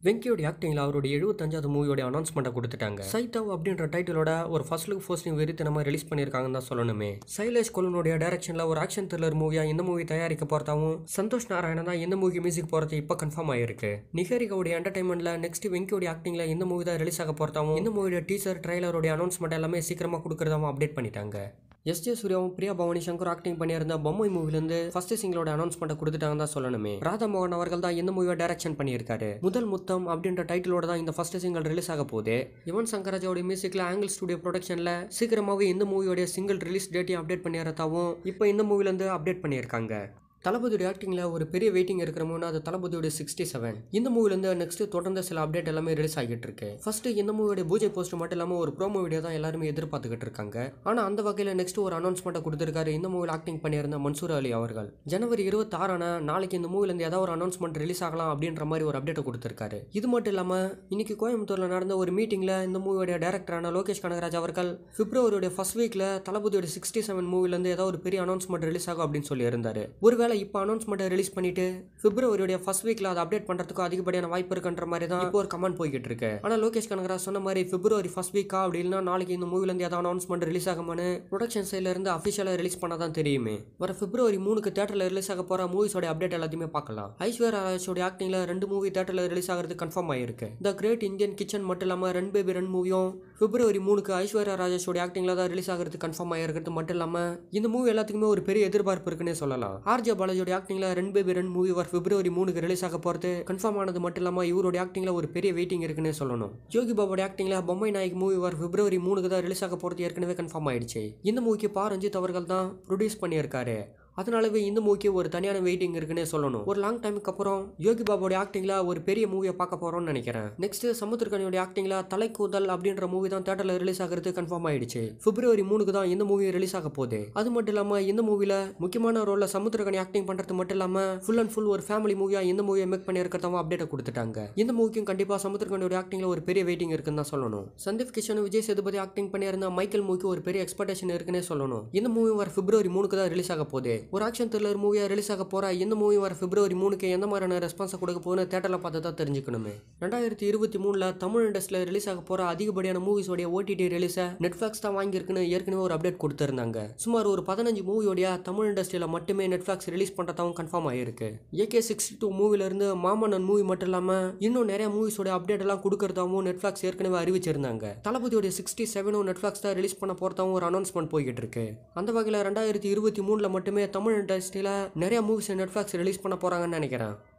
வெங்கியோட ஆக்டிங்ல அவருடைய எழுபத்தஞ்சாவது மூவியோட அனௌன்ஸ்மெண்ட்டை கொடுத்துட்டாங்க சைத்தாவ் அப்படின்ற டைட்டிலோட ஒரு ஃபர்ஸ்ட் லுக் போஸ்டிங் வெறித்தனமா ரிலீஸ் பண்ணியிருக்காங்கன்னு தான் சொல்லணுமே சைலேஷ் கொலனுடைய டைரக்ஷன்ல ஒரு ஆக்ஷன் த்ரில்லர் மூவியா இந்த மூவி தயாரிக்க போறதாவும் சந்தோஷ் நாராயணன் தான் இந்த மூவி மியூசிக் போறது இப்போ கன்ஃபார்ம் ஆயிருக்கு நிகரிகாவுடைய என்டர்டைன்மெண்ட்ல நெக்ஸ்ட் வெங்கியோட ஆக்டிங்ல இந்த மூவி தான் ரிலீஸ் ஆக போறதாவும் இந்த மூவியோட டீசர் ட்ரைலரோட அனௌன்ஸ்மெண்ட் எல்லாமே சீக்கிரமா கொடுக்கறதாவும் அப்டேட் பண்ணிட்டாங்க எஸ் ஜே சூர்யாவும் பிரியா பவானி சங்கர் ஆக்டிங் பண்ணியிருந்த பொம்மை மூவிலேருந்து ஃபர்ஸ்ட் சிங்கிளோட அனௌன்ஸ்மெண்ட்டை கொடுத்துட்டாங்க தான் சொல்லணுமே ராதா மோகன் அவர்கள் தான் இந்த மூவியை டைரக்ஷன் பண்ணியிருக்காரு முதல் முத்தம் அப்படின்ற டைட்டிலோட தான் இந்த ஃபர்ஸ்ட் சிங்கிள் ரிலீஸ் ஆக போகுது யுவன் சங்கராஜாவோட மியூசிக்ல ஆங்கிள் ஸ்டுடியோ ப்ரொடக்ஷன்ல சீக்கிரமாவே இந்த மூவியோட சிங்கிள் ரிலீஸ் டேட்டையும் அப்டேட் பண்ணிடுறதாவும் இப்போ இந்த மூவிலேருந்து அப்டேட் பண்ணியிருக்காங்க தளபதியோட ஆக்டிங்கில் ஒரு பெரிய வெயிட்டிங் இருக்கிறமோனா அது தளபதியோட சிக்ஸ்டி செவன் இந்த மூவிலேருந்து நெக்ஸ்ட் தொடர்ந்து சில அப்டேட் எல்லாமே ரிலீஸ் ஆகிட்டு இருக்கு ஃபர்ஸ்ட் இந்த மூவியோட பூஜை போஸ்ட் மட்டும் இல்லாமல் ஒரு ப்ரோமோ வீடியோ தான் எல்லாருமே எதிர்பார்த்துக்கிட்டு இருக்காங்க ஆனால் அந்த வகையில் நெக்ஸ்ட் ஒரு அனௌன்ஸ்மெண்ட்டை கொடுத்துருக்காரு இந்த மூவியில் ஆக்டிங் பண்ணியிருந்த மன்சூர் அலி அவர்கள் ஜனவரி இருபத்தாறான நாளைக்கு இந்த மூவிலேருந்து ஏதாவது ஒரு அனௌன்ஸ்மெண்ட் ரிலீஸ் ஆகலாம் அப்படின்ற மாதிரி ஒரு அப்டேட்டை கொடுத்துருக்காரு இது மட்டும் இல்லாமல் இன்னைக்கு கோயம்புத்தூரில் நடந்த ஒரு மீட்டிங்கில் இந்த மூவியோட டேரக்டரான லோகேஷ் கனகராஜ் அவர்கள் பிப்ரவரியோட ஃபர்ஸ்ட் வீக்கில் தளபதியோட சிக்ஸ்டி செவன் மூவிலேருந்து ஏதாவது ஒரு பெரிய அனௌன்ஸ்மெண்ட் ரிலீஸ் ஆகும் அப்படின்னு சொல்லி இருந்தாரு ஒருவேளை இப்போ அனௌன்ஸ்மெண்ட் ரிலீஸ் பண்ணிட்டு பிப்ரவரியோட ஃபர்ஸ்ட் வீக்ல அதை அப்டேட் பண்றதுக்கு அதிகப்படியான வாய்ப்பு இருக்குன்ற மாதிரி தான் இப்போ ஒரு கமெண்ட் போய்கிட்டு இருக்கு ஆனா லோகேஷ் கனகராஜ் சொன்ன மாதிரி பிப்ரவரி ஃபர்ஸ்ட் வீக்கா அப்படி இல்லைனா நாளைக்கு இந்த மூவில இருந்து ஏதாவது அனௌன்ஸ்மெண்ட் ரிலீஸ் ஆகுமான்னு ப்ரொடக்ஷன் சைட்ல இருந்து அஃபிஷியலா ரிலீஸ் பண்ணாதான் தெரியுமே வர பிப்ரவரி மூணுக்கு தேட்டர்ல ரிலீஸ் ஆக போற மூவிஸோட அப்டேட் எல்லாத்தையுமே பார்க்கலாம் ஐஸ்வர்யா ராஜோட ஆக்டிங்ல ரெண்டு மூவி தேட்டர்ல ரிலீஸ் ஆகிறது கன்ஃபார்ம் ஆயிருக்கு த கிரேட் இந்தியன் கிச்சன் மட்டும் இல்லாம ரன் பேபி ரன் மூவியும் பிப்ரவரி மூணுக்கு ஐஸ்வர்யா ராஜேஷோட ஆக்டிங்ல தான் ரிலீஸ் ஆகிறது கன்ஃபார்ம் ஆயிருக்கிறது மட்டும் இல்லாம இந்த மூவி எல்லாத்துக்குமே ஒரு பெரிய எதிர்பார்ப்பு இருக்குன்னே சொல்லலாம் ஆர்ஜே பாலாஜியோட ஆக்டிங்ல ரன் பேபி ரன் மூவி வர பிப்ரவரி மூணுக்கு ரிலீஸ் ஆக போறது கன்ஃபார்ம் ஆனது மட்டும் இல்லாம இவரோட ஆக்டிங்ல ஒரு பெரிய வெயிட்டிங் இருக்குன்னே சொல்லணும் யோகி பாபோட ஆக்டிங்ல பொம்மை நாயக் மூவி வர பிப்ரவரி மூணுக்கு தான் ரிலீஸ் ஆக போறது ஏற்கனவே கன்ஃபார்ம் ஆயிடுச்சு இந்த மூவிக்கு பா ரஞ்சித் அவர்கள் தான் ப்ரொடியூஸ் பண்ணியிருக்காரு அதனாலவே இந்த மூவிக்கு ஒரு தனியான வெயிட்டிங் இருக்குன்னே சொல்லணும் ஒரு லாங் டைமுக்கு அப்புறம் யோகி பாபோட ஆக்டிங்ல ஒரு பெரிய மூவியை பார்க்க போறோம்னு நினைக்கிறேன் நெக்ஸ்ட் சமுத்திரக்கனியோட ஆக்டிங்ல தலைக்கூதல் அப்படின்ற மூவி தான் தேட்டர்ல ரிலீஸ் ஆகிறது கன்ஃபார்ம் ஆயிடுச்சு பிப்ரவரி மூணுக்கு தான் இந்த மூவி ரிலீஸ் ஆக போகுது அது மட்டும் இல்லாம இந்த மூவில முக்கியமான ரோல்ல சமுத்திரக்கனி ஆக்டிங் பண்றது மட்டும் இல்லாம ஃபுல் அண்ட் ஃபுல் ஒரு ஃபேமிலி மூவியா இந்த மூவியை மேக் பண்ணியிருக்கிறதாவும் அப்டேட் கொடுத்துட்டாங்க இந்த மூவிக்கும் கண்டிப்பா சமுத்திரக்கனியோட ஆக்டிங்ல ஒரு பெரிய வெயிட்டிங் இருக்குன்னு தான் சொல்லணும் சந்தீப் கிஷன் விஜய் சேதுபதி ஆக்டிங் பண்ணியிருந்த மைக்கேல் மூவிக்கு ஒரு பெரிய எக்ஸ்பெக்டேஷன் இருக்குன்னே சொல்லணும் இந்த மூவி வர பிப்ரவரி மூணுக்கு தான் ரிலீஸ் ஆக போகுது ஒரு ஆக்ஷன் த்ரில்லர் மூவியாக ரிலீஸ் ஆக போகிற இந்த மூவி வர பிப்ரவரி மூணுக்கு எந்த மாதிரியான ரெஸ்பான்ஸை கொடுக்க போகுதுன்னு தேட்டரில் பார்த்து தான் தெரிஞ்சுக்கணுமே ரெண்டாயிரத்தி இருபத்தி மூணில் தமிழ் இண்டஸ்ட்ரியில் ரிலீஸ் ஆக போகிற அதிகப்படியான மூவிஸோடைய ஓடிடி ரிலீஸை நெட்ஃப்ளாக்ஸ் தான் வாங்கியிருக்குன்னு ஏற்கனவே ஒரு அப்டேட் கொடுத்துருந்தாங்க சுமார் ஒரு பதினஞ்சு மூவியோடைய தமிழ் இண்டஸ்ட்ரியில் மட்டுமே நெட்ஃப்ளாக்ஸ் ரிலீஸ் பண்ணுறதாவும் கன்ஃபார்ம் ஆகிருக்கு ஏகே சிக்ஸ்டி டூ மூவிலேருந்து மாமன்னன் மூவி மட்டும் இல்லாமல் இன்னும் நிறைய மூவிஸோட அப்டேட் எல்லாம் கொடுக்கறதாவும் நெட்ஃப்ளாக்ஸ் ஏற்கனவே அறிவிச்சிருந்தாங்க தளபதியோட சிக்ஸ்டி செவனும் நெட்ஃப்ளாக்ஸ் தான் ரிலீஸ் பண்ண போகிறதாவும் ஒரு அனௌன்ஸ்மெண்ட் போய்கிட்டு இருக்கு அந்த வகையில் ரெண்டாயிரத்தி இருபத்தி மூணில் மட்டுமே தமிழ் இண்டஸ்ட்ரியில் நிறைய மூவிஸ் நெட்ஃப்ளாக்ஸ் ரிலீஸ் பண்ண போகிறாங்கன்னு நினைக்கிறேன்